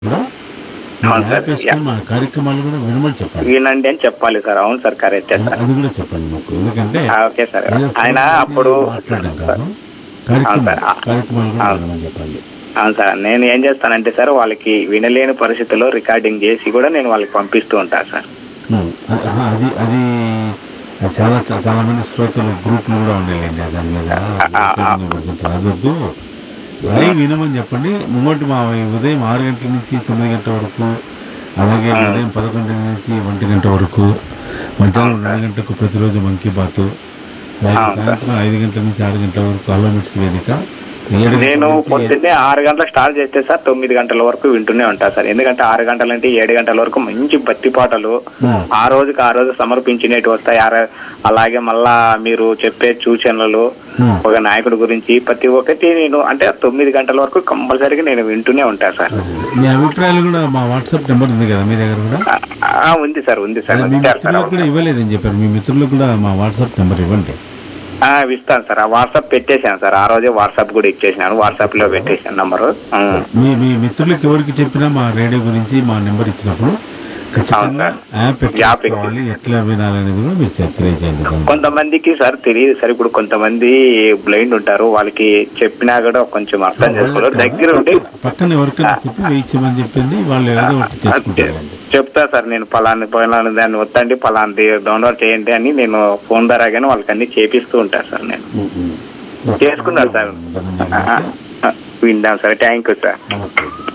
కూడా అవును sir. App వేసుకొని మా కార్యక్రమాలు కూడా వినమని చెప్పాలి వినండి అని చెప్పాలి సార్ అవును సార్ కరెక్టే సార్ అది కూడా చెప్పండి మాకు ఎందుకంటే ఆ, ఓకే సార్ ఏదో ఆయన ఫోన్ అప్పుడు మాట్లాడడం కాదు కార్యక్రమం సార్. కార్యక్రమాలు కూడా అవును. వినమని చెప్పాలి అవును సార్ నేను ఏం చేస్తానంటే సార్ వాళ్ళకి వినలేని పరిస్థితుల్లో రికార్డింగ్ చేసి కూడా నేను వాళ్ళకి పంపిస్తూ ఉంటాను సార్ ఉమ్, అ- అ- అది అది అది చాలా చా- చాలా మంది శ్రోతలు గ్రూపులు కూడా ఉండేయండి దాని మీద రికార్డింగ్ పడుతుంటారు. అదొద్దు లైవ్ వినమని చెప్పండి ముంగటి మా ఉదయం ఆరు గంటల నుంచి తొమ్మిది గంటల వరకు అలాగే ఉదయం పదకొండు నుంచి ఒంటి గంట వరకు మధ్యాహ్నం రెండు గంటలకు ప్రతిరోజు మంకీ బాత్ అలాగే అవును సార్. సాయంత్రం ఐదు గంటల నుంచి ఆరు గంటల వరకు అలోమిట్స్ వేదిక ఏడు గంటల నేను నుంచి పొద్దున్నే ఆరు గంటలకు స్టార్ట్ చేస్తే సార్ తొమ్మిది గంటల వరకు వింటూనే ఉంటా సార్ ఎందుకంటే ఆరు గంటల అంటే ఏడు గంటల వరకు మంచి భక్తి పాటలు ఉమ్, ఆ రోజుకి ఆ రోజు సమర్పించినట్టు వస్తాయి ఆర- అలాగే మళ్ళా మీరు చెప్పే సూచనలు ఉమ్. ఒక నాయకుడి గురించి ప్రతి ఒక్కటి నేను అంటే తొమ్మిది గంటల వరకు కంపల్సరీగా నేను వింటూనే ఉంటా సార్ అదే. మీ అభిప్రాయాలు కూడా మా వాట్సాప్ నెంబర్ ఉంది కదా మీ దగ్గర కూడా ఆ, ఆ, ఉంది సార్ ఉంది సార్ అదే మీ ఇచ్చారు సార్ మిత్రులకు కూడా ఇవ్వలేదని చెప్పారు మీ మిత్రులకు కూడా మా వాట్సాప్ నెంబర్ ఇవ్వండి ఆ, ఇస్తాను సార్ ఆ వాట్సాప్ పెట్టేశాను సార్ ఆ రోజే వాట్సాప్ కూడా ఇచ్చేసినాను వాట్సాప్ లో పెట్టేసాను నంబరు మీ మీ మిత్రులకు ఎవరికి చెప్పినా మా రేడియో గురించి మా నెంబర్ ఇచ్చినప్పుడు ఖచ్చితంగా యాప్ ఎట్లా యాప్ తీసుకోవాలి ఎట్లా వినాలనేది కూడా మీరు చె- తెలియజేయండి దాన్ని. కొంతమందికి సార్ తెలియదు సార్ ఇప్పుడు కొంతమంది బ్లైండ్ ఉంటారు వాళ్ళకి చెప్పినా కూడా కొంచెం అర్థం చేసుకోరు దగ్గర ఉండి పక్కన ఎవరికైనా చెప్పి వేయించమని చెప్పింది వాళ్ళు ఏదో ఒకటి చేసుకుంటారండి చెప్తా సార్ నేను పలాని పలాని దాన్ని వద్దండి పలాంటి డౌన్లోడ్ చేయండి అని నేను ఫోన్ ద్వారా కానీ వాళ్ళకి అన్ని చేపిస్తూ ఉంటాను సార్ నేను ఉమ్, ఉమ్. చేసుకున్నారు సార్ ఆ, ఆ, విందాం సార్ థ్యాంక్ యూ సార్ నమస్తే